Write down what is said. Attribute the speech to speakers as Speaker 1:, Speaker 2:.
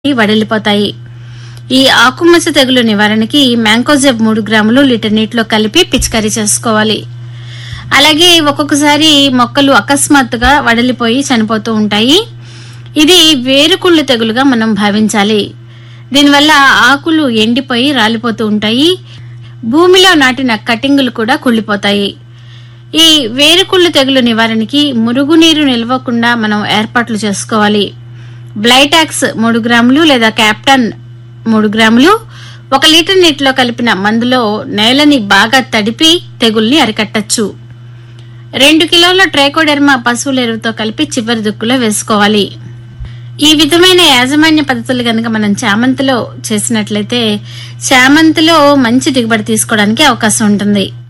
Speaker 1: వడిలిపోతాయి ఈ ఆకుమచ్చ తెగులు నివారణకి మ్యాంకోజెబ్ మూడు గ్రాములు లీటర్ నీటిలో కలిపి పిచికారీ చేసుకోవాలి అలాగే ఒక్కొక్కసారి మొక్కలు అకస్మాత్తుగా వడలిపోయి చనిపోతూ ఉంటాయి ఇది వేరుకుళ్ళు తెగులుగా మనం భావించాలి దీనివల్ల ఆకులు ఎండిపోయి రాలిపోతూ ఉంటాయి భూమిలో నాటిన కటింగులు కూడా కుళ్ళిపోతాయి ఈ వేరుకుళ్ళు తెగులు నివారణకి మురుగునీరు నిల్వకుండా మనం ఏర్పాట్లు చేసుకోవాలి బ్లైటాక్స్ మూడు గ్రాములు లేదా క్యాప్టన్ మూడు గ్రాములు ఒక లీటర్ నీటిలో కలిపిన మందులో నేలని బాగా తడిపి తెగుల్ని అరికట్టచ్చు రెండు కిలోల ట్రైకోడెర్మా పశువుల ఎరువుతో కలిపి చివరి దుక్కులో వేసుకోవాలి ఈ విధమైన యాజమాన్య పద్ధతులు కనుక మనం చామంతిలో చేసినట్లయితే చామంతిలో మంచి దిగుబడి తీసుకోవడానికి అవకాశం ఉంటుంది